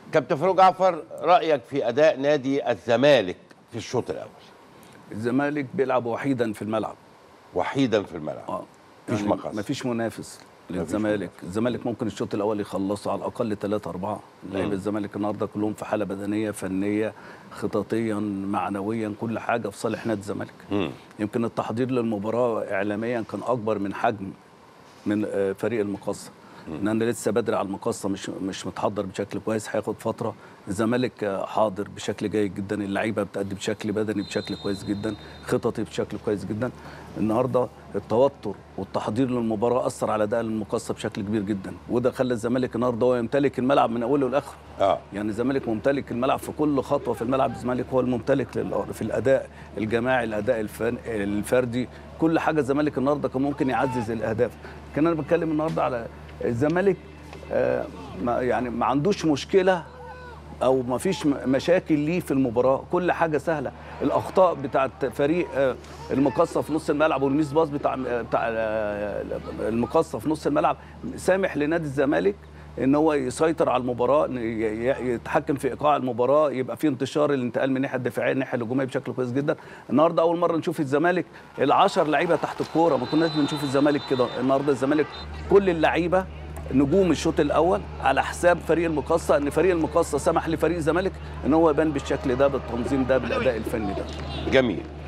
كابتن فاروق جعفر رايك في اداء نادي الزمالك في الشوط الاول الزمالك بيلعب وحيدا في الملعب وحيدا في الملعب اه مفيش مقص. مفيش منافس للزمالك الزمالك ممكن الشوط الاول يخلصه على الاقل 3 4 لعيبه الزمالك النهارده كلهم في حاله بدنيه فنيه خططيا معنويا كل حاجه في صالح نادي الزمالك مم. يمكن التحضير للمباراه اعلاميا كان اكبر من حجم من آه، فريق المقصه ان انا لسه بدري على المقصه مش مش متحضر بشكل كويس هياخد فتره الزمالك آه، حاضر بشكل جيد جدا اللعيبه بتأدي بشكل بدني بشكل كويس جدا خططي بشكل كويس جدا النهارده التوتر والتحضير للمباراه اثر على اداء المقصه بشكل كبير جدا وده خلى الزمالك النهارده هو يمتلك الملعب من اوله لاخره اه يعني الزمالك ممتلك الملعب في كل خطوه في الملعب الزمالك هو الممتلك لل- في الاداء الجماعي الاداء الفن الفردي كل حاجه الزمالك النهارده كان ممكن يعزز الاهداف كان انا بتكلم النهارده على الزمالك آه ما يعني ما عندوش مشكله او ما فيش م- مشاكل ليه في المباراه كل حاجه سهله الاخطاء بتاعت فريق آه، المقصه في نص الملعب والميس باص بتاع بتاع آه، المقصه في نص الملعب سامح لنادي الزمالك ان هو يسيطر على المباراه ي- ي- يتحكم في ايقاع المباراه يبقى في انتشار الانتقال من الناحيه الدفاعيه للناحيه الهجوميه بشكل كويس جدا النهارده اول مره نشوف الزمالك العشر لعيبه تحت الكوره ما كناش بنشوف الزمالك كده النهارده الزمالك كل اللعيبه نجوم الشوط الاول على حساب فريق المقصه ان فريق المقصه سمح لفريق الزمالك ان هو يبان بالشكل ده بالتنظيم ده بالاداء الفني ده جميل